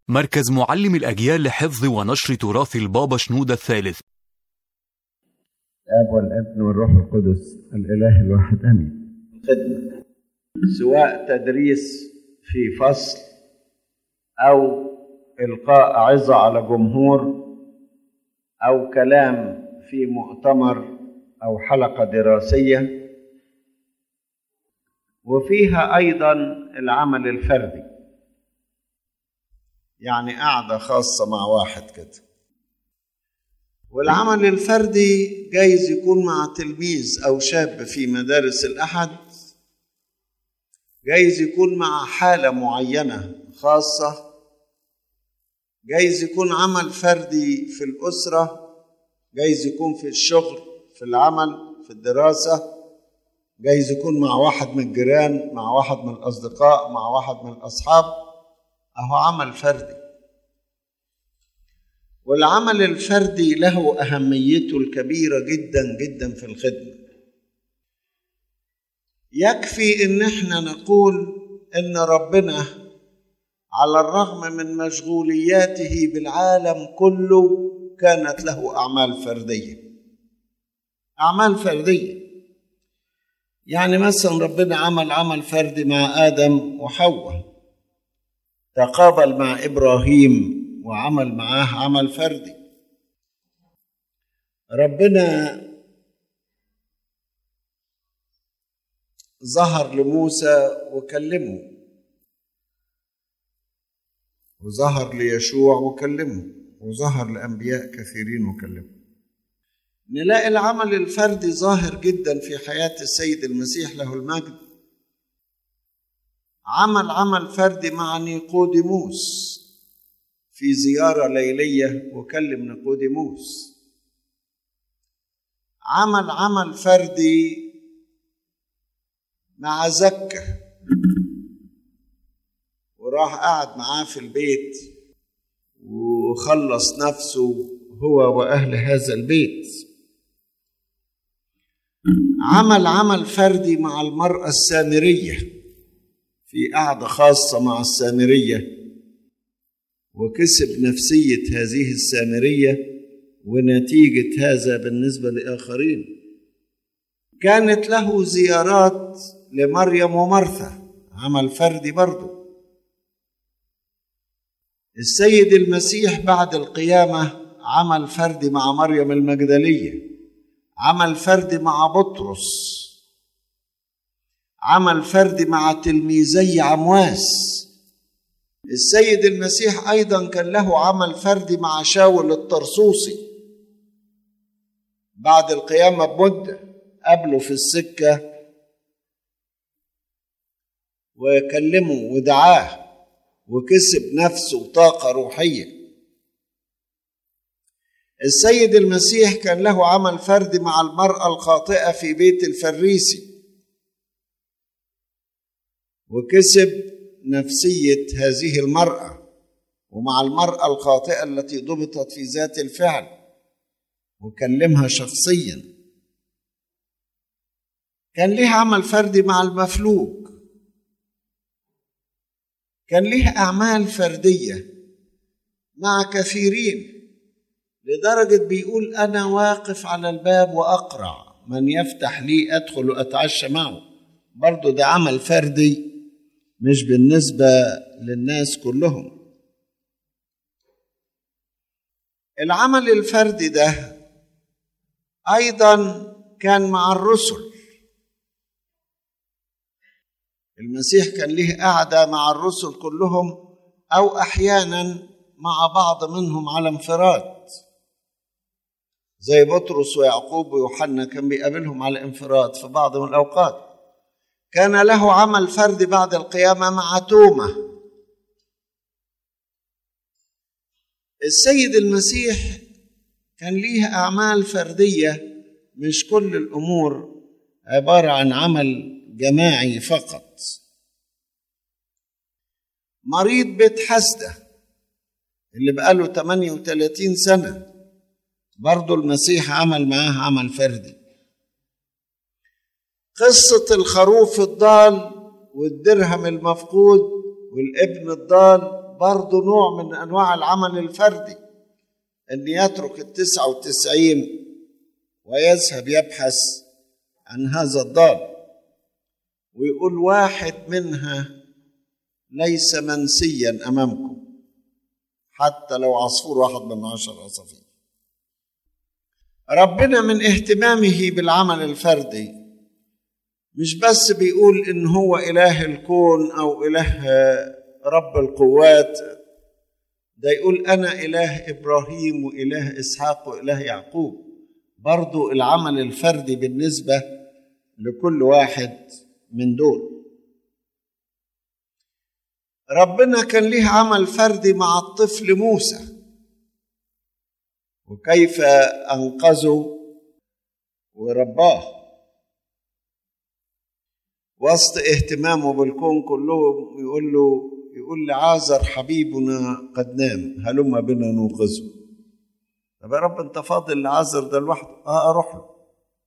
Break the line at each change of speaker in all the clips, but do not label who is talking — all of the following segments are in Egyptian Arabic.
مركز معلم الأجيال لحفظ ونشر تراث البابا شنودة الثالث
الاب والابن والروح القدس الاله الواحد امين خدمه سواء تدريس في فصل او القاء عظه على جمهور او كلام في مؤتمر او حلقه دراسيه وفيها ايضا العمل الفردي يعني قعده خاصه مع واحد كده والعمل الفردي جايز يكون مع تلميذ او شاب في مدارس الاحد جايز يكون مع حاله معينه خاصه جايز يكون عمل فردي في الاسره جايز يكون في الشغل في العمل في الدراسه جايز يكون مع واحد من الجيران مع واحد من الاصدقاء مع واحد من الاصحاب اهو عمل فردي والعمل الفردي له اهميته الكبيره جدا جدا في الخدمه يكفي ان احنا نقول ان ربنا على الرغم من مشغولياته بالعالم كله كانت له اعمال فرديه اعمال فرديه يعني مثلا ربنا عمل عمل فردي مع ادم وحواء تقابل مع ابراهيم وعمل معاه عمل فردي ربنا ظهر لموسى وكلمه وظهر ليشوع وكلمه وظهر لأنبياء كثيرين وكلمه نلاقي العمل الفردي ظاهر جدا في حياة السيد المسيح له المجد عمل عمل فردي مع نيقوديموس في زيارة ليلية وكلم نيقوديموس عمل عمل فردي مع زكة وراح قعد معاه في البيت وخلص نفسه هو وأهل هذا البيت عمل عمل فردي مع المرأة السامرية في قعدة خاصة مع السامرية وكسب نفسية هذه السامرية ونتيجة هذا بالنسبة لآخرين كانت له زيارات لمريم ومرثا عمل فردي برضه السيد المسيح بعد القيامة عمل فردي مع مريم المجدلية عمل فردي مع بطرس عمل فردي مع تلميذي عمواس السيد المسيح ايضا كان له عمل فردي مع شاول الطرسوسي بعد القيامه بمده قابله في السكه وكلمه ودعاه وكسب نفسه طاقه روحيه السيد المسيح كان له عمل فردي مع المراه الخاطئه في بيت الفريسي وكسب نفسيه هذه المراه ومع المراه الخاطئه التي ضبطت في ذات الفعل وكلمها شخصيا كان ليه عمل فردي مع المفلوج كان ليه اعمال فرديه مع كثيرين لدرجه بيقول انا واقف على الباب واقرع من يفتح لي ادخل واتعشى معه برضه ده عمل فردي مش بالنسبة للناس كلهم العمل الفردي ده أيضا كان مع الرسل المسيح كان له قعدة مع الرسل كلهم أو أحيانا مع بعض منهم على انفراد زي بطرس ويعقوب ويوحنا كان بيقابلهم على انفراد في بعض من الأوقات كان له عمل فردي بعد القيامة مع تومة السيد المسيح كان ليه أعمال فردية مش كل الأمور عبارة عن عمل جماعي فقط مريض بيت حسدة اللي بقاله 38 سنة برضه المسيح عمل معاه عمل فردي قصة الخروف الضال والدرهم المفقود والابن الضال برضه نوع من أنواع العمل الفردي أن يترك التسعة وتسعين ويذهب يبحث عن هذا الضال ويقول واحد منها ليس منسيا أمامكم حتى لو عصفور واحد من عشر عصافير ربنا من اهتمامه بالعمل الفردي مش بس بيقول ان هو اله الكون او اله رب القوات ده يقول انا اله ابراهيم واله اسحاق واله يعقوب برضو العمل الفردي بالنسبه لكل واحد من دول ربنا كان ليه عمل فردي مع الطفل موسى وكيف انقذه ورباه وسط اهتمامه بالكون كله يقول له يقول لعازر حبيبنا قد نام هلم بنا نوقظه طب يا رب انت فاضل لعازر ده لوحده اه اروح له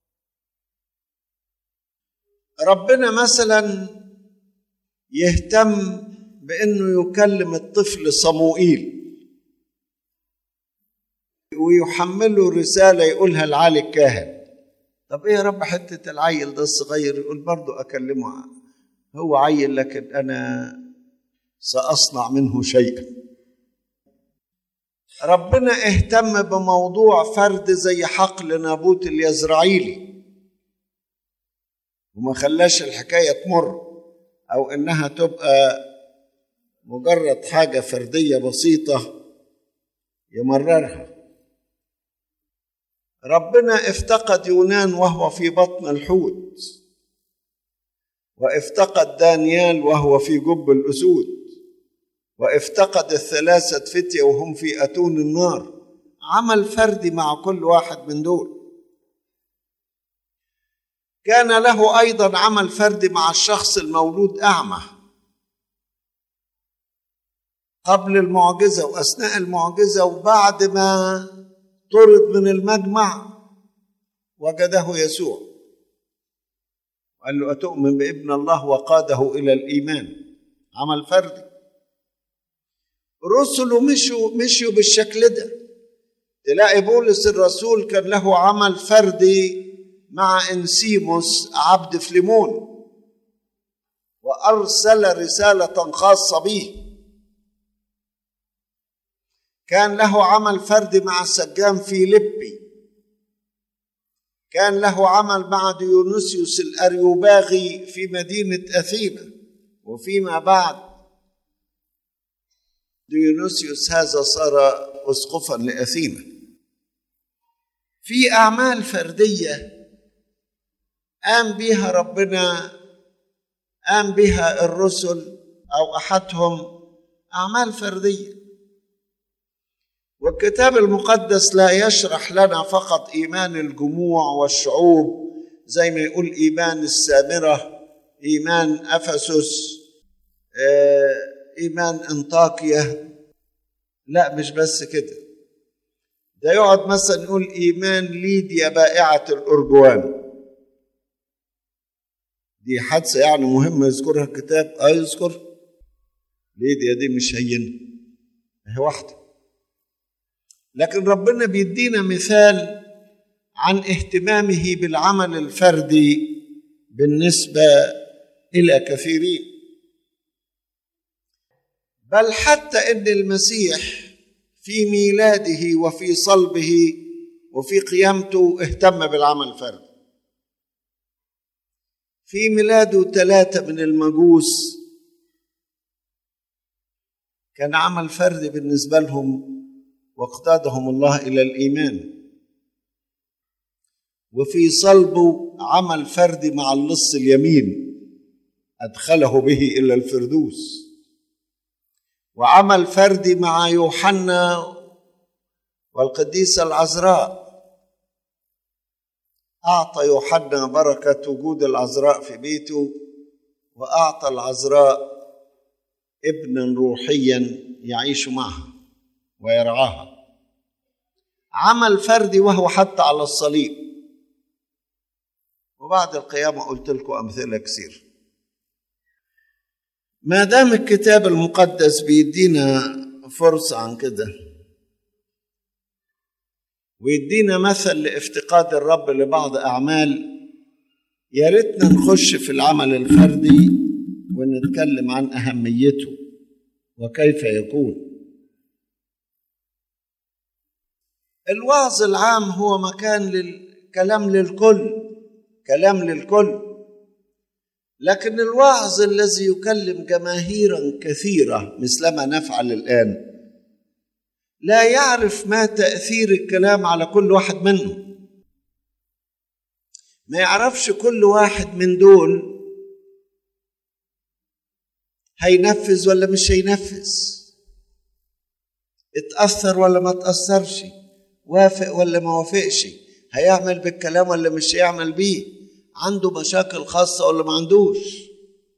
ربنا مثلا يهتم بانه يكلم الطفل صموئيل ويحمله رساله يقولها لعلي الكاهن طب ايه يا رب حته العيل ده الصغير يقول برضه اكلمه هو عيل لكن انا ساصنع منه شيئا ربنا اهتم بموضوع فرد زي حقل نابوت اليزرعيلي وما خلاش الحكايه تمر او انها تبقى مجرد حاجه فرديه بسيطه يمررها ربنا افتقد يونان وهو في بطن الحوت وافتقد دانيال وهو في جب الاسود وافتقد الثلاثه فتيه وهم في اتون النار عمل فردي مع كل واحد من دول كان له ايضا عمل فردي مع الشخص المولود اعمى قبل المعجزه واثناء المعجزه وبعد ما طرد من المجمع وجده يسوع قال له أتؤمن بابن الله وقاده إلى الإيمان عمل فردي رسله مشوا مشوا بالشكل ده تلاقي بولس الرسول كان له عمل فردي مع انسيموس عبد فليمون وارسل رساله خاصه به كان له عمل فردي مع السجان فيليبي كان له عمل مع ديونيسيوس الأريوباغي في مدينة أثينا وفيما بعد ديونيسيوس هذا صار أسقفا لأثينا في أعمال فردية قام بها ربنا قام بها الرسل أو أحدهم أعمال فرديه والكتاب المقدس لا يشرح لنا فقط ايمان الجموع والشعوب زي ما يقول ايمان السامره ايمان افسس ايمان انطاكيا لا مش بس كده ده يقعد مثلا يقول ايمان ليديا بائعه الارجوان دي حادثه يعني مهمه يذكرها الكتاب اه يذكر ليديا دي مش هينه هي واحده لكن ربنا بيدينا مثال عن اهتمامه بالعمل الفردي بالنسبه الى كثيرين بل حتى ان المسيح في ميلاده وفي صلبه وفي قيامته اهتم بالعمل الفردي في ميلاده ثلاثه من المجوس كان عمل فردي بالنسبه لهم واقتادهم الله الى الايمان وفي صلبه عمل فردي مع اللص اليمين ادخله به الى الفردوس وعمل فردي مع يوحنا والقديسه العذراء اعطى يوحنا بركه وجود العذراء في بيته واعطى العذراء ابنا روحيا يعيش معها ويرعاها عمل فردي وهو حتى على الصليب وبعد القيامة قلت لكم أمثلة كثير ما دام الكتاب المقدس بيدينا فرصة عن كده ويدينا مثل لافتقاد الرب لبعض أعمال يا ريتنا نخش في العمل الفردي ونتكلم عن أهميته وكيف يكون الوعظ العام هو مكان للكلام للكل كلام للكل لكن الوعظ الذي يكلم جماهيرا كثيره مثلما نفعل الان لا يعرف ما تاثير الكلام على كل واحد منهم ما يعرفش كل واحد من دول هينفذ ولا مش هينفذ اتاثر ولا ما اتاثرش وافق ولا ما وافقش هيعمل بالكلام ولا مش هيعمل بيه عنده مشاكل خاصة ولا ما عندوش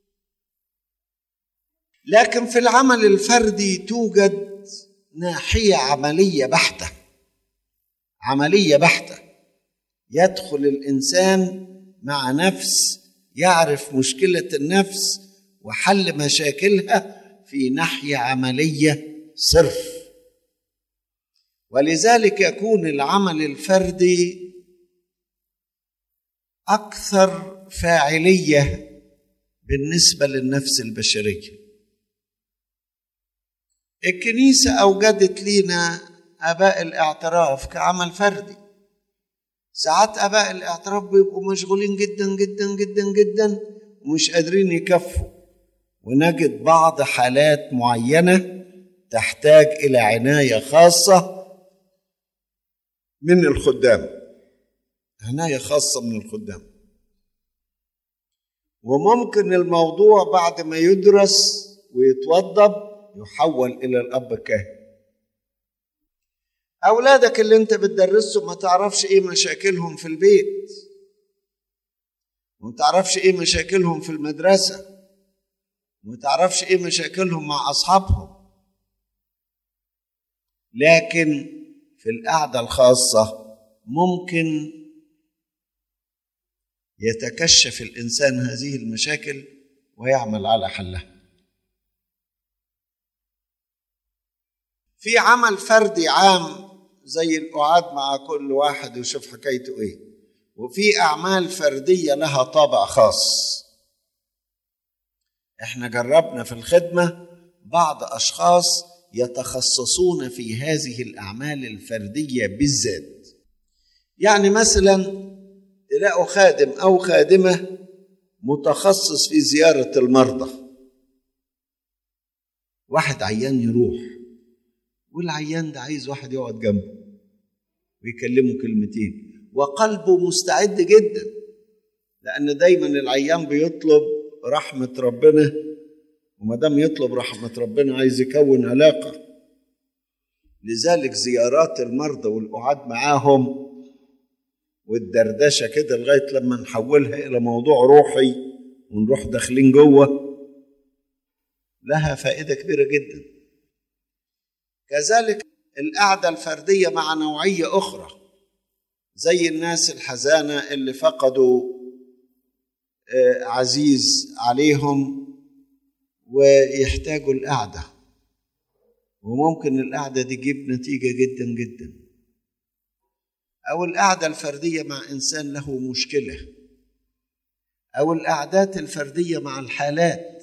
لكن في العمل الفردي توجد ناحية عملية بحتة عملية بحتة يدخل الإنسان مع نفس يعرف مشكلة النفس وحل مشاكلها في ناحية عملية صرف ولذلك يكون العمل الفردي اكثر فاعليه بالنسبه للنفس البشريه الكنيسه اوجدت لنا اباء الاعتراف كعمل فردي ساعات اباء الاعتراف بيبقوا مشغولين جدا جدا جدا جدا ومش قادرين يكفوا ونجد بعض حالات معينه تحتاج الى عنايه خاصه من الخدام عناية خاصة من الخدام وممكن الموضوع بعد ما يدرس ويتوضب يحول إلى الأب الكاهن أولادك اللي أنت بتدرسهم ما تعرفش إيه مشاكلهم في البيت وما تعرفش إيه مشاكلهم في المدرسة وما تعرفش إيه مشاكلهم مع أصحابهم لكن في القعدة الخاصة ممكن يتكشف الإنسان هذه المشاكل ويعمل على حلها في عمل فردي عام زي القعاد مع كل واحد ويشوف حكايته ايه وفي اعمال فرديه لها طابع خاص احنا جربنا في الخدمه بعض اشخاص يتخصصون في هذه الاعمال الفرديه بالذات يعني مثلا تلاقوا خادم او خادمه متخصص في زياره المرضى واحد عيان يروح والعيان ده عايز واحد يقعد جنبه ويكلمه كلمتين وقلبه مستعد جدا لان دايما العيان بيطلب رحمه ربنا وما دام يطلب رحمه ربنا عايز يكون علاقه لذلك زيارات المرضى والقعاد معاهم والدردشه كده لغايه لما نحولها الى موضوع روحي ونروح داخلين جوه لها فائده كبيره جدا كذلك القعده الفرديه مع نوعيه اخرى زي الناس الحزانه اللي فقدوا عزيز عليهم ويحتاجوا القعده وممكن القعده دي تجيب نتيجه جدا جدا او القعده الفرديه مع انسان له مشكله او القعدات الفرديه مع الحالات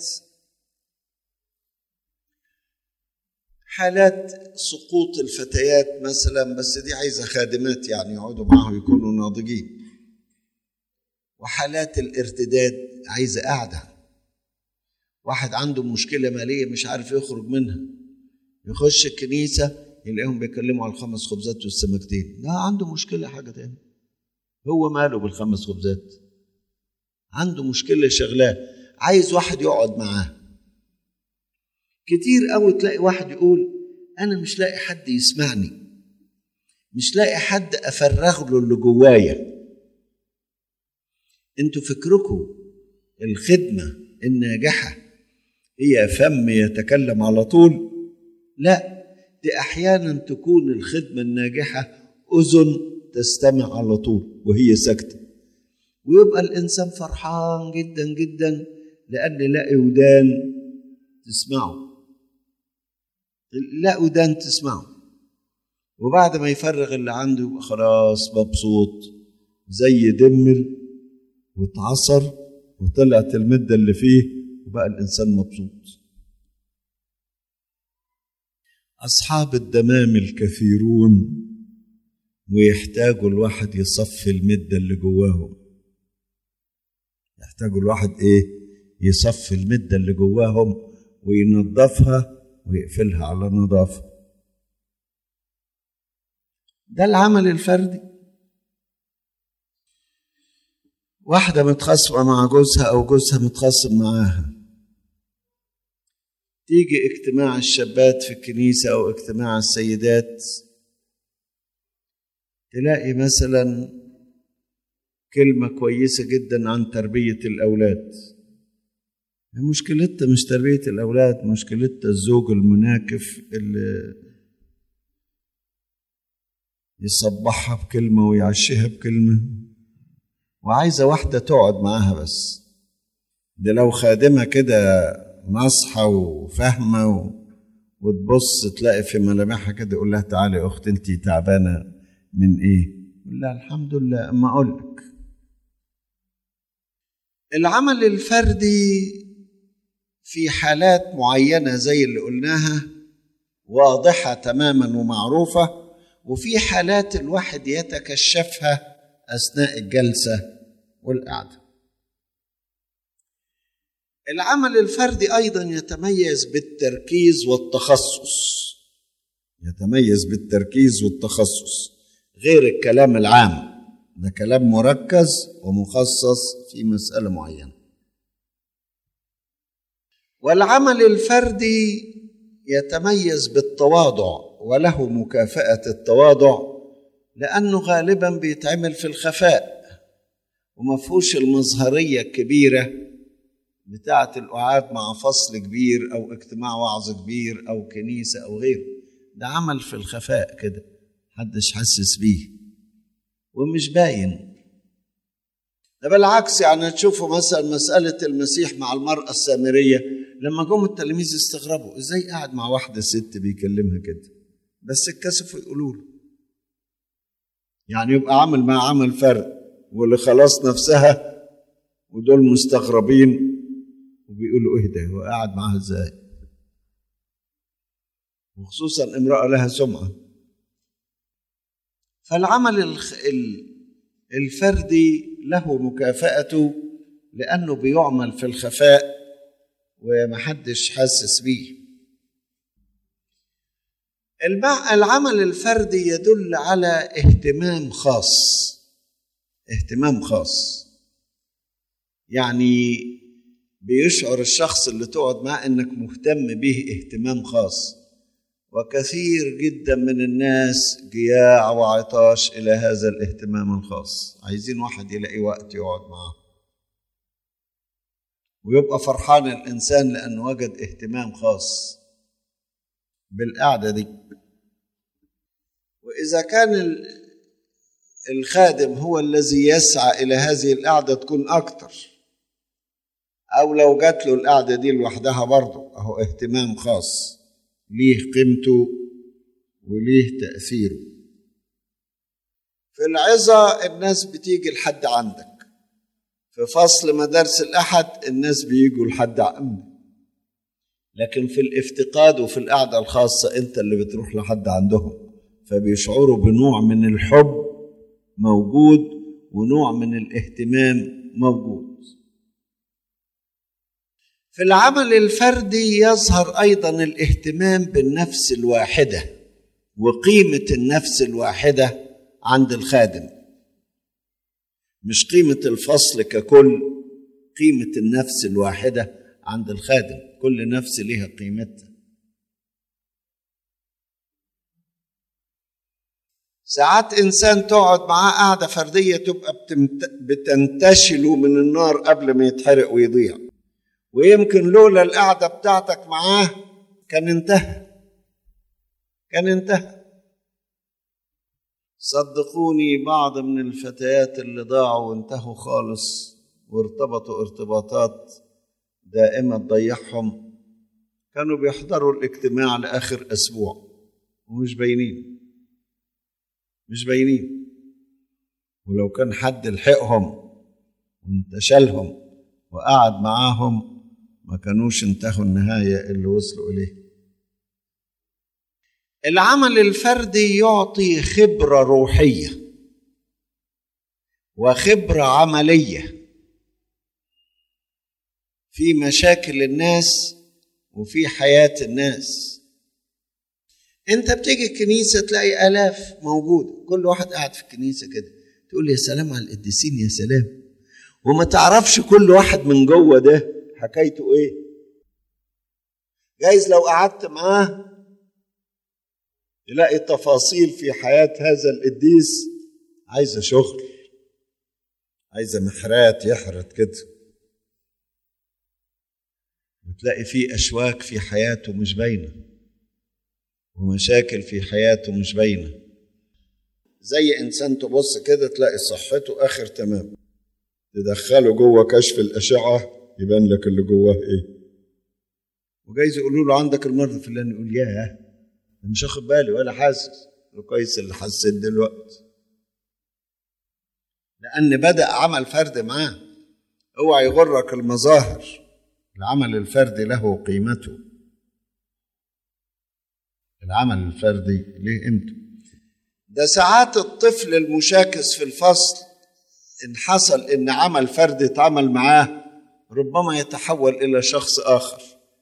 حالات سقوط الفتيات مثلا بس دي عايزه خادمات يعني يقعدوا معه يكونوا ناضجين وحالات الارتداد عايزه قعده واحد عنده مشكله ماليه مش عارف يخرج منها يخش الكنيسه يلاقيهم بيتكلموا على الخمس خبزات والسمكتين لا عنده مشكله حاجه تاني هو ماله بالخمس خبزات عنده مشكله شغلاه عايز واحد يقعد معاه كتير قوي تلاقي واحد يقول انا مش لاقي حد يسمعني مش لاقي حد افرغ له اللي جوايا انتوا فكركم الخدمه الناجحه هي فم يتكلم على طول لا دي احيانا تكون الخدمه الناجحه اذن تستمع على طول وهي ساكته ويبقى الانسان فرحان جدا جدا لان لاقي ودان تسمعه لا ودان تسمعه وبعد ما يفرغ اللي عنده يبقى خلاص مبسوط زي دمل واتعصر وطلعت المدة اللي فيه وبقى الإنسان مبسوط أصحاب الدمام الكثيرون ويحتاجوا الواحد يصفي المدة اللي جواهم يحتاجوا الواحد إيه يصفي المدة اللي جواهم وينظفها ويقفلها على نظافة ده العمل الفردي واحدة متخاصمة مع جوزها أو جوزها متخاصم معاها تيجي اجتماع الشابات في الكنيسة أو اجتماع السيدات تلاقي مثلا كلمة كويسة جدا عن تربية الأولاد مشكلتها مش تربية الأولاد مشكلتها الزوج المناكف اللي يصبحها بكلمة ويعشيها بكلمة وعايزة واحدة تقعد معاها بس ده لو خادمة كده ناصحة وفاهمة و... وتبص تلاقي في ملامحها كده يقول لها تعالي يا أخت أنت تعبانة من إيه؟ يقول لها الحمد لله أما أقول لك العمل الفردي في حالات معينة زي اللي قلناها واضحة تماما ومعروفة وفي حالات الواحد يتكشفها أثناء الجلسة والقعدة العمل الفردي أيضا يتميز بالتركيز والتخصص يتميز بالتركيز والتخصص غير الكلام العام ده كلام مركز ومخصص في مسألة معينة والعمل الفردي يتميز بالتواضع وله مكافأة التواضع لأنه غالبا بيتعمل في الخفاء ومفهوش المظهرية الكبيرة بتاعة القعاد مع فصل كبير أو اجتماع وعظ كبير أو كنيسة أو غيره ده عمل في الخفاء كده محدش حسس بيه ومش باين ده بالعكس يعني تشوفوا مثلا مسألة المسيح مع المرأة السامرية لما جم التلاميذ استغربوا ازاي قاعد مع واحدة ست بيكلمها كده بس اتكسفوا يقولوا له يعني يبقى عمل مع عمل فرد واللي خلاص نفسها ودول مستغربين وبيقولوا ايه ده هو قاعد معاها ازاي وخصوصا امرأة لها سمعة فالعمل الفردي له مكافأته لأنه بيعمل في الخفاء ومحدش حاسس بيه العمل الفردي يدل على اهتمام خاص اهتمام خاص يعني بيشعر الشخص اللي تقعد معاه انك مهتم به اهتمام خاص وكثير جدا من الناس جياع وعطاش الى هذا الاهتمام الخاص عايزين واحد يلاقي وقت يقعد معاه ويبقى فرحان الانسان لانه وجد اهتمام خاص بالقعده دي واذا كان الخادم هو الذي يسعى الى هذه القعده تكون اكتر او لو جات له القعده دي لوحدها برضه اهو اهتمام خاص ليه قيمته وليه تاثيره في العظه الناس بتيجي لحد عندك في فصل مدارس الأحد الناس بيجوا لحد عندك لكن في الافتقاد وفي القعدة الخاصة أنت اللي بتروح لحد عندهم فبيشعروا بنوع من الحب موجود ونوع من الاهتمام موجود في العمل الفردي يظهر أيضا الاهتمام بالنفس الواحدة وقيمة النفس الواحدة عند الخادم مش قيمة الفصل ككل قيمة النفس الواحدة عند الخادم كل نفس لها قيمتها ساعات إنسان تقعد معاه قعدة فردية تبقى بتنتشله من النار قبل ما يتحرق ويضيع ويمكن لولا القعدة بتاعتك معاه كان انتهى كان انتهى صدقوني بعض من الفتيات اللي ضاعوا وانتهوا خالص وارتبطوا ارتباطات دائمة تضيعهم كانوا بيحضروا الاجتماع لآخر أسبوع ومش باينين مش باينين ولو كان حد لحقهم وانتشلهم وقعد معاهم ما كانوش انتهوا النهاية اللي وصلوا إليه العمل الفردي يعطي خبرة روحية وخبرة عملية في مشاكل الناس وفي حياة الناس انت بتيجي الكنيسة تلاقي آلاف موجودة كل واحد قاعد في الكنيسة كده تقول يا سلام على القديسين يا سلام وما تعرفش كل واحد من جوه ده حكايته ايه جايز لو قعدت معاه تلاقي تفاصيل في حياة هذا القديس عايزة شغل عايزة محرات يحرت كده وتلاقي فيه أشواك في حياته مش باينة ومشاكل في حياته مش باينة زي إنسان تبص كده تلاقي صحته آخر تمام تدخله جوه كشف الأشعة يبان لك اللي جواه إيه وجايز يقولوا له عندك المرض الفلاني يقول ياه أنا مش واخد بالي ولا حاسس كويس اللي حسيت دلوقتي لأن بدأ عمل فرد معاه اوعى يغرك المظاهر العمل الفردي له قيمته العمل الفردي له قيمته ده ساعات الطفل المشاكس في الفصل ان حصل ان عمل فردي اتعمل معاه ربما يتحول الى شخص اخر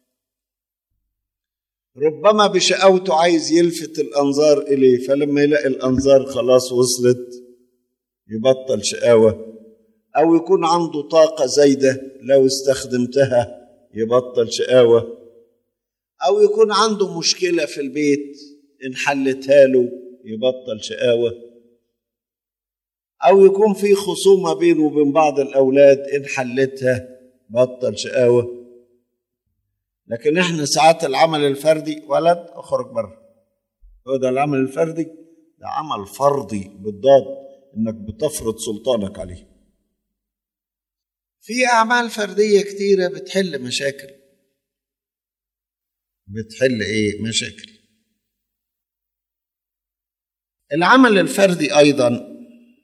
ربما بشقاوته عايز يلفت الانظار اليه فلما يلاقي الانظار خلاص وصلت يبطل شقاوه او يكون عنده طاقه زايده لو استخدمتها يبطل شقاوه او يكون عنده مشكله في البيت ان حلتها له يبطل شقاوه او يكون في خصومه بينه وبين بعض الاولاد ان حلتها بطل شقاوه لكن احنا ساعات العمل الفردي ولد اخرج بره هو ده العمل الفردي ده عمل فرضي بالضاد انك بتفرض سلطانك عليه في اعمال فرديه كتيره بتحل مشاكل بتحل ايه مشاكل العمل الفردي ايضا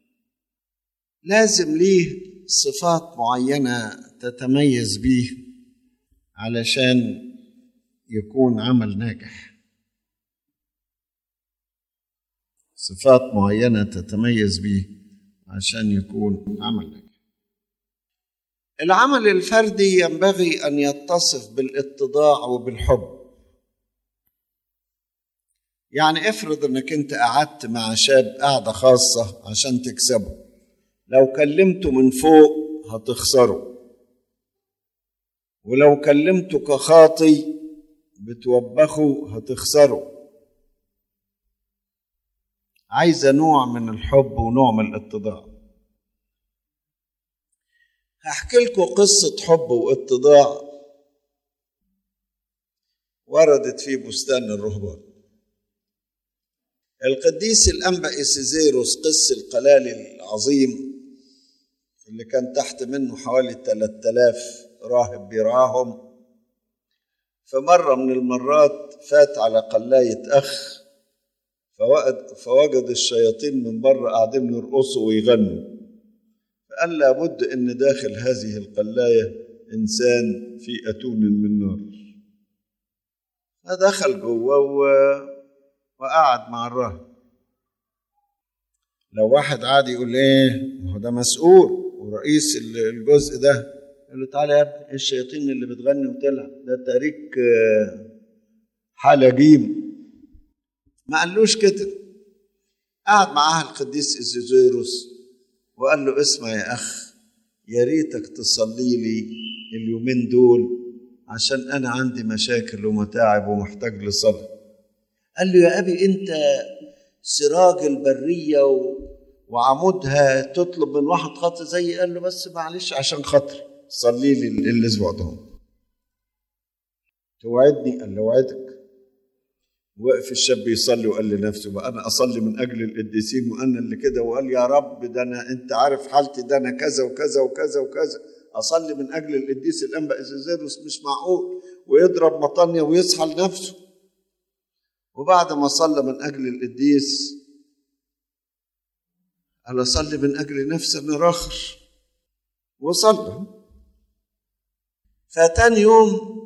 لازم ليه صفات معينه تتميز بيه علشان يكون عمل ناجح صفات معينه تتميز بيه عشان يكون عمل ناجح العمل الفردي ينبغي ان يتصف بالاتضاع وبالحب يعني افرض انك انت قعدت مع شاب قعده خاصه عشان تكسبه لو كلمته من فوق هتخسره ولو كلمته كخاطي بتوبخه هتخسره عايزه نوع من الحب ونوع من الاتضاع هحكي لكم قصة حب واتضاع وردت في بستان الرهبان القديس الأنبا إسيزيروس قس القلالي العظيم اللي كان تحت منه حوالي 3000 راهب بيراهم فمرة من المرات فات على قلاية أخ فوجد, فوجد الشياطين من بره قاعدين يرقصوا ويغنوا فقال لابد ان داخل هذه القلايه انسان في اتون من نار فدخل جوه و... وقعد مع الراهب لو واحد عادي يقول ايه ما هو ده مسؤول ورئيس الجزء ده قال له تعالى يا ابني ايه الشياطين اللي بتغني وتلعب ده تاريك حاله جيم ما قالوش كده قعد معاها القديس إزيزيروس وقال له اسمع يا أخ يا ريتك تصلي لي اليومين دول عشان أنا عندي مشاكل ومتاعب ومحتاج لصلاة قال له يا أبي أنت سراج البرية و... وعمودها تطلب من واحد خاطر زي قال له بس معلش عشان خاطري صلي لي الأسبوع ده توعدني قال له وعدك وقف الشاب يصلي وقال لنفسه بقى انا اصلي من اجل القديسين وانا اللي كده وقال يا رب ده انا انت عارف حالتي ده انا كذا وكذا وكذا وكذا اصلي من اجل القديس الانبا ازيزيروس مش معقول ويضرب مطانية ويصحى لنفسه وبعد ما صلى من أجل القديس قال أصلي من أجل نفسي أنا راخر وصلى فتاني يوم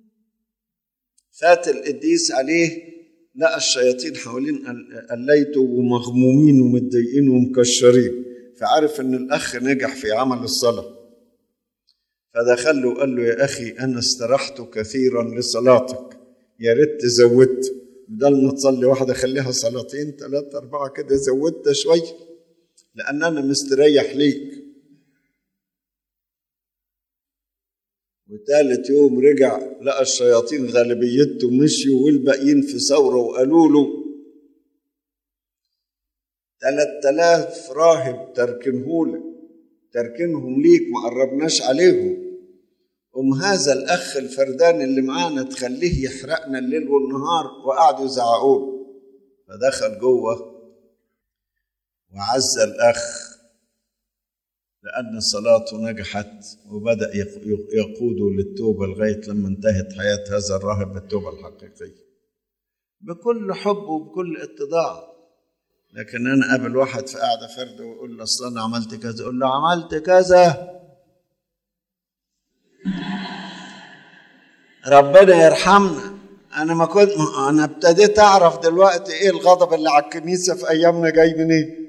فات القديس عليه لقى الشياطين حوالين قليته ومغمومين ومتضايقين ومكشرين فعرف ان الاخ نجح في عمل الصلاه فدخل له وقال له يا اخي انا استرحت كثيرا لصلاتك يا ريت زودت بدل ما تصلي واحده خليها صلاتين ثلاثه اربعه كده زودت شويه لان انا مستريح ليك وثالث يوم رجع لقى الشياطين غالبيته مشيوا والباقيين في ثوره وقالوا له ثلاث آلاف راهب تركنهولك تركنهم ليك ما قربناش عليهم أم هذا الأخ الفردان اللي معانا تخليه يحرقنا الليل والنهار وقعدوا يزعقوا له فدخل جوه وعز الأخ لأن صلاته نجحت وبدأ يقوده للتوبة لغاية لما انتهت حياة هذا الراهب بالتوبة الحقيقية بكل حب وبكل اتضاع لكن أنا قابل واحد في قاعدة فرد ويقول له أصل أنا عملت كذا أقول له عملت كذا ربنا يرحمنا أنا ما كنت أنا ابتديت أعرف دلوقتي إيه الغضب اللي على الكنيسة في أيامنا جاي منين إيه؟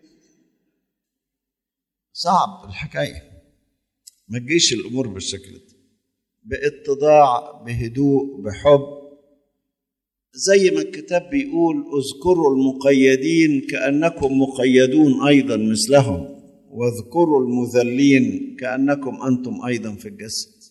صعب الحكاية ما تجيش الأمور بالشكل ده باتضاع بهدوء بحب زي ما الكتاب بيقول اذكروا المقيدين كأنكم مقيدون أيضا مثلهم واذكروا المذلين كأنكم أنتم أيضا في الجسد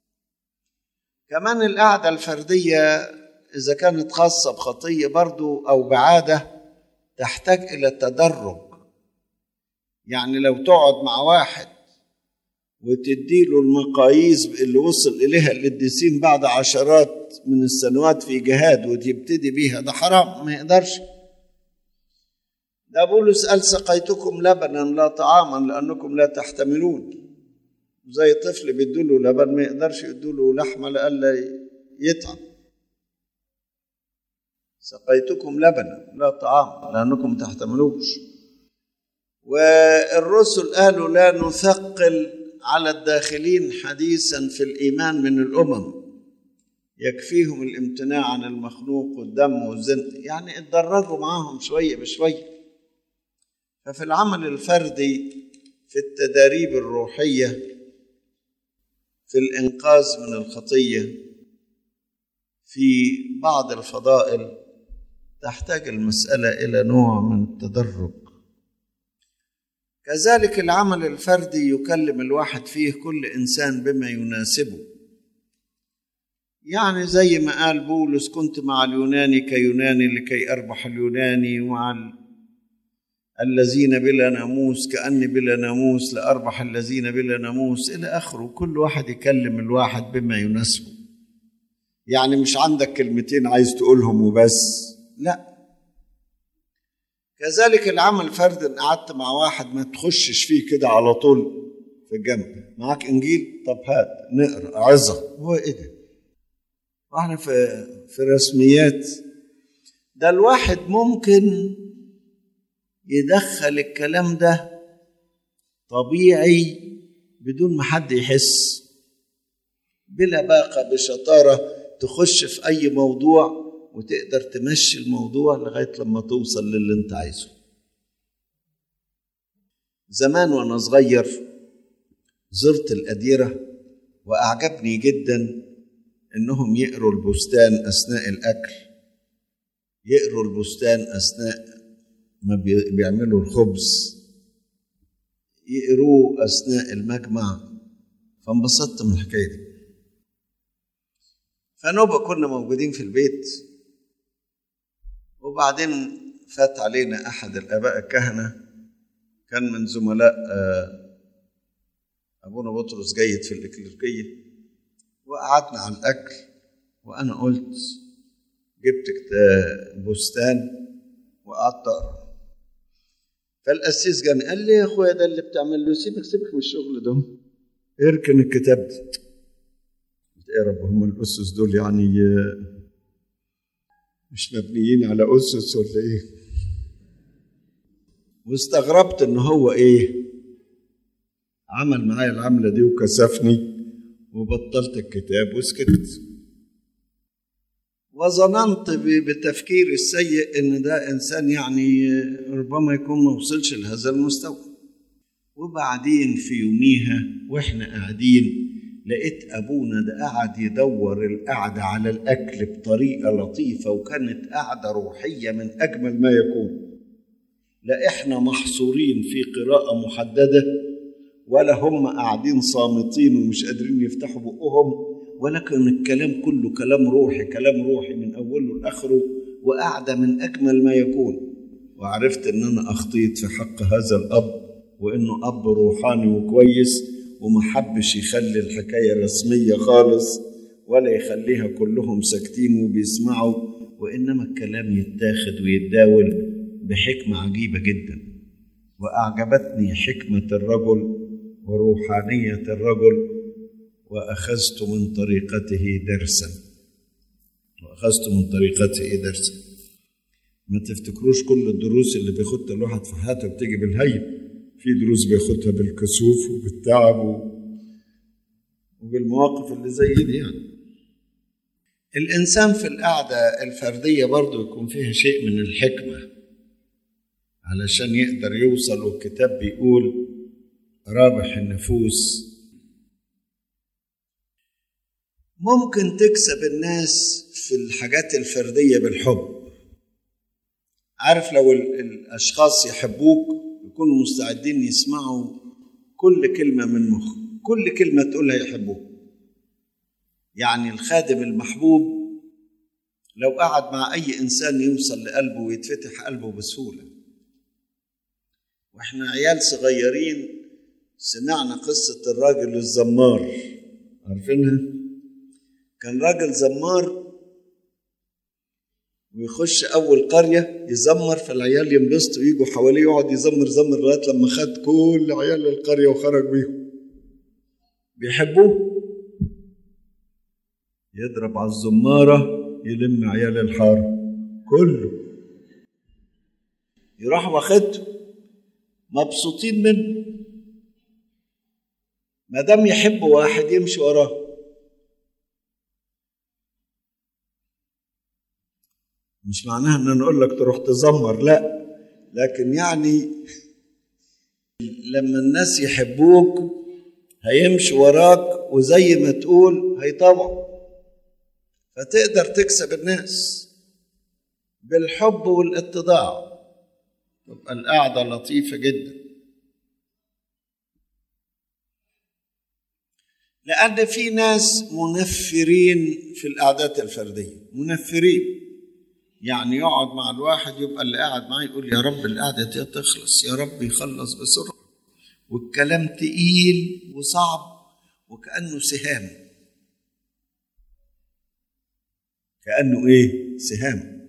كمان القعدة الفردية إذا كانت خاصة بخطية برضو أو بعادة تحتاج إلى تدرج يعني لو تقعد مع واحد وتديله المقاييس اللي وصل إليها القديسين بعد عشرات من السنوات في جهاد وتبتدي بيها ده حرام ما يقدرش ده بولس قال سقيتكم لبنا لا طعاما لأنكم لا تحتملون زي طفل بيدوله لبن ما يقدرش يدوله لحمة لألا يتعب سقيتكم لبنا لا طعام لأنكم تحتملوش والرسل قالوا لا نثقل على الداخلين حديثا في الايمان من الامم يكفيهم الامتناع عن المخلوق والدم والزنا يعني اتدرجوا معاهم شويه بشويه ففي العمل الفردي في التداريب الروحيه في الانقاذ من الخطيه في بعض الفضائل تحتاج المساله الى نوع من التدرج كذلك العمل الفردي يكلم الواحد فيه كل انسان بما يناسبه يعني زي ما قال بولس كنت مع اليوناني كيوناني لكي اربح اليوناني ومع الذين بلا ناموس كاني بلا ناموس لاربح الذين بلا ناموس الى اخره كل واحد يكلم الواحد بما يناسبه يعني مش عندك كلمتين عايز تقولهم وبس لا كذلك العمل فرد ان قعدت مع واحد ما تخشش فيه كده على طول في الجنب معاك انجيل طب هات نقرا عظه هو ايه ده واحنا في في رسميات ده الواحد ممكن يدخل الكلام ده طبيعي بدون ما حد يحس بلا باقة بشطارة تخش في أي موضوع وتقدر تمشي الموضوع لغايه لما توصل للي انت عايزه زمان وانا صغير زرت الأديرة وأعجبني جدا إنهم يقروا البستان أثناء الأكل يقروا البستان أثناء ما بيعملوا الخبز يقروه أثناء المجمع فانبسطت من الحكاية دي فنبقى كنا موجودين في البيت وبعدين فات علينا احد الاباء الكهنه كان من زملاء ابونا بطرس جيد في الاكليركيه وقعدنا على الاكل وانا قلت جبت بستان وقعدت اقرا فالقسيس جاني قال لي يا اخويا ده اللي بتعمل له سيبك سيبك من الشغل ده اركن الكتاب ده يا رب هم الاسس دول يعني مش مبنيين على اسس ولا ايه واستغربت ان هو ايه عمل معايا العمله دي وكسفني وبطلت الكتاب وسكت وظننت بتفكيري السيء ان ده انسان يعني ربما يكون ما وصلش لهذا المستوى وبعدين في يوميها واحنا قاعدين لقيت ابونا ده قعد يدور القعده على الاكل بطريقه لطيفه وكانت قعده روحيه من اجمل ما يكون لا احنا محصورين في قراءه محدده ولا هم قاعدين صامتين ومش قادرين يفتحوا بقهم ولكن الكلام كله كلام روحي كلام روحي من اوله لاخره وقعده من اجمل ما يكون وعرفت ان انا اخطيت في حق هذا الاب وانه اب روحاني وكويس وما حبش يخلي الحكايه رسميه خالص ولا يخليها كلهم ساكتين وبيسمعوا وانما الكلام يتاخد ويتداول بحكمه عجيبه جدا واعجبتني حكمه الرجل وروحانيه الرجل واخذت من طريقته درسا واخذت من طريقته درسا ما تفتكروش كل الدروس اللي بياخدها الواحد في حياته بتيجي بالهين في دروس بياخدها بالكسوف وبالتعب وبالمواقف اللي زي دي يعني الإنسان في القعدة الفردية برضه يكون فيها شيء من الحكمة علشان يقدر يوصل والكتاب بيقول رابح النفوس ممكن تكسب الناس في الحاجات الفردية بالحب عارف لو الأشخاص يحبوك يكونوا مستعدين يسمعوا كل كلمة من مخ كل كلمة تقولها يحبوك يعني الخادم المحبوب لو قعد مع أي إنسان يوصل لقلبه ويتفتح قلبه بسهولة وإحنا عيال صغيرين سمعنا قصة الراجل الزمار عارفينها؟ كان راجل زمار ويخش أول قرية يزمر فالعيال ينبسطوا يجوا حواليه يقعد يزمر زمر لغاية لما خد كل عيال القرية وخرج بيهم بيحبوه يضرب على الزمارة يلم عيال الحارة كله يروح واخدته مبسوطين منه ما دام يحب واحد يمشي وراه مش معناها ان انا اقول لك تروح تزمر لا لكن يعني لما الناس يحبوك هيمشي وراك وزي ما تقول هيطوعوا فتقدر تكسب الناس بالحب والاتضاع تبقى القعدة لطيفة جدا لأن في ناس منفرين في القعدات الفردية منفرين يعني يقعد مع الواحد يبقى اللي قاعد معاه يقول يا رب القعدة دي تخلص يا رب يخلص بسرعة والكلام تقيل وصعب وكأنه سهام كأنه إيه سهام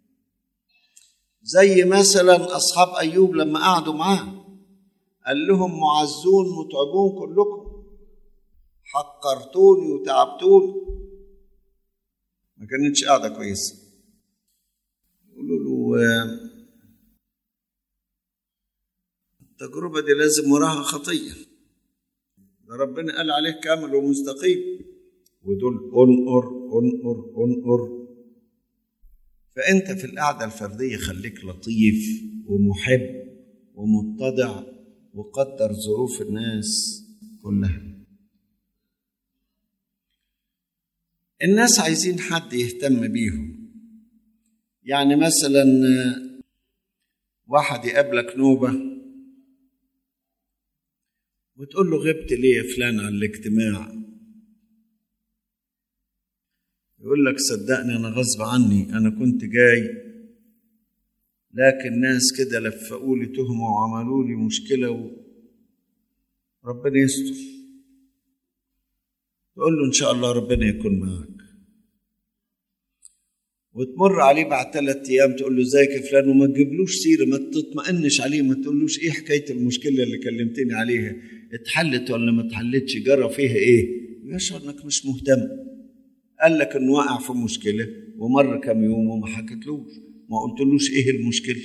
زي مثلا أصحاب أيوب لما قعدوا معاه قال لهم معزون متعبون كلكم حقرتوني وتعبتوني ما كانتش قاعدة كويسة يقولوا له التجربة دي لازم وراها خطية ده ربنا قال عليه كامل ومستقيم ودول انقر انقر انقر فأنت في القعدة الفردية خليك لطيف ومحب ومتضع وقدر ظروف الناس كلها الناس عايزين حد يهتم بيهم يعني مثلا واحد يقابلك نوبة وتقول له غبت ليه يا فلان عن الاجتماع يقول لك صدقني انا غصب عني انا كنت جاي لكن ناس كده لفقوا لي تهمه وعملوا لي مشكله و... ربنا يستر تقول له ان شاء الله ربنا يكون معك وتمر عليه بعد ثلاث ايام تقول له ازيك يا فلان وما تجيبلوش سيره ما تطمئنش عليه ما تقولوش ايه حكايه المشكله اللي كلمتني عليها اتحلت ولا ما اتحلتش جرى فيها ايه يشعر انك مش مهتم قال لك انه وقع في مشكله ومر كام يوم وما حكتلوش ما قلتلوش ايه المشكله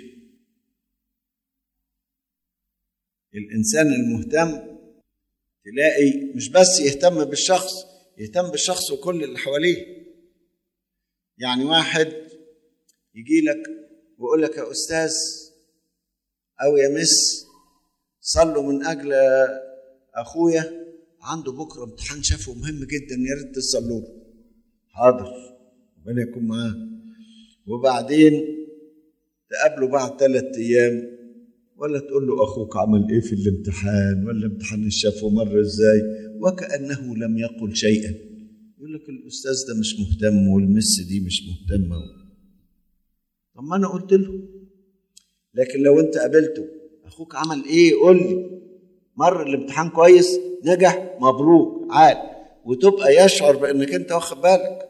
الانسان المهتم تلاقي مش بس يهتم بالشخص يهتم بالشخص وكل اللي حواليه يعني واحد يجي لك ويقول لك يا استاذ او يا مس صلوا من اجل اخويا عنده بكره امتحان شافه مهم جدا يا ريت تصلوا له حاضر ربنا يكون معاه وبعدين تقابله بعد ثلاث ايام ولا تقول له اخوك عمل ايه في الامتحان ولا امتحان شافه مر ازاي وكانه لم يقل شيئا يقول لك الاستاذ ده مش مهتم والمس دي مش مهتمه طب ما انا قلت له لكن لو انت قابلته اخوك عمل ايه قول لي مر الامتحان كويس نجح مبروك عال وتبقى يشعر بانك انت واخد بالك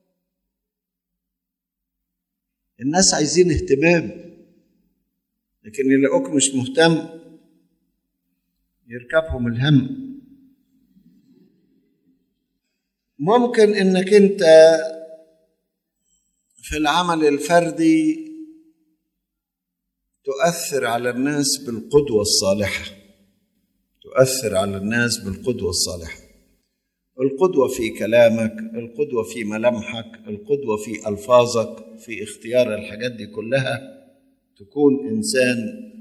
الناس عايزين اهتمام لكن يلاقوك مش مهتم يركبهم الهم ممكن انك انت في العمل الفردي تؤثر على الناس بالقدوه الصالحه تؤثر على الناس بالقدوه الصالحه القدوه في كلامك القدوه في ملامحك القدوه في الفاظك في اختيار الحاجات دي كلها تكون انسان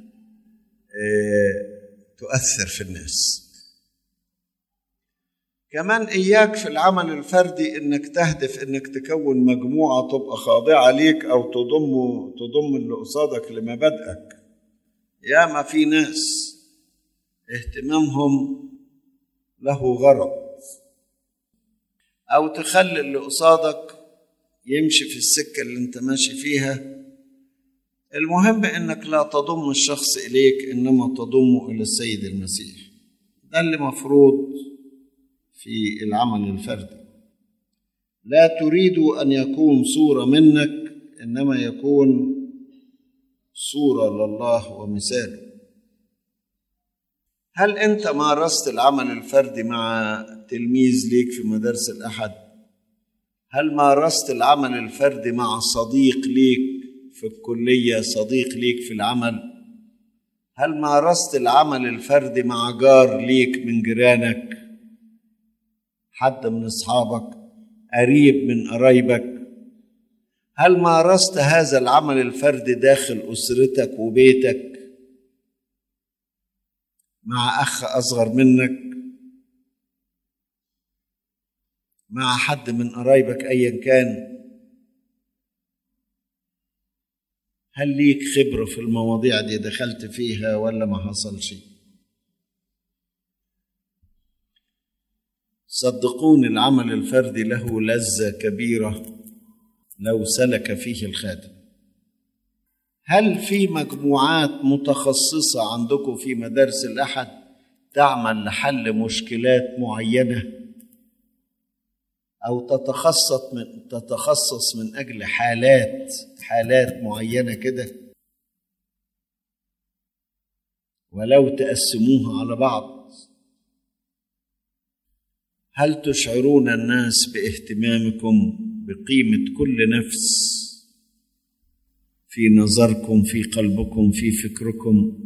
تؤثر في الناس كمان اياك في العمل الفردي انك تهدف انك تكون مجموعه تبقى خاضعه ليك او تضم تضم اللي قصادك لمبادئك ياما في ناس اهتمامهم له غرض او تخلي اللي قصادك يمشي في السكه اللي انت ماشي فيها المهم انك لا تضم الشخص اليك انما تضمه الى السيد المسيح ده اللي مفروض في العمل الفردي لا تريد ان يكون صوره منك انما يكون صوره لله ومثاله هل انت مارست العمل الفردي مع تلميذ ليك في مدارس الاحد هل مارست العمل الفردي مع صديق ليك في الكليه صديق ليك في العمل هل مارست العمل الفردي مع جار ليك من جيرانك حد من اصحابك قريب من قرايبك هل مارست هذا العمل الفردي داخل اسرتك وبيتك مع اخ اصغر منك مع حد من قرايبك ايا كان هل ليك خبره في المواضيع دي دخلت فيها ولا ما حصلش صدقوني العمل الفردي له لذه كبيره لو سلك فيه الخادم هل في مجموعات متخصصه عندكم في مدارس الاحد تعمل لحل مشكلات معينه او تتخصص من تتخصص من اجل حالات حالات معينه كده ولو تقسموها على بعض هل تشعرون الناس باهتمامكم بقيمه كل نفس في نظركم في قلبكم في فكركم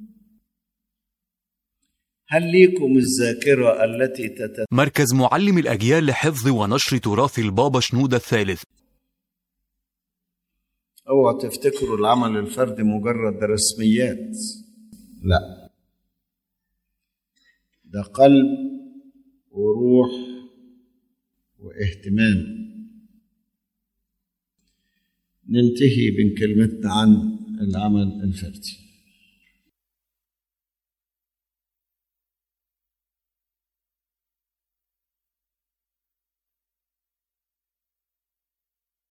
هل ليكم الذاكره التي تت...
مركز معلم الأجيال لحفظ ونشر تراث البابا شنودة الثالث
اوعوا تفتكروا العمل الفردي مجرد رسميات لا ده قلب وروح واهتمام ننتهي من كلمتنا عن العمل الفردي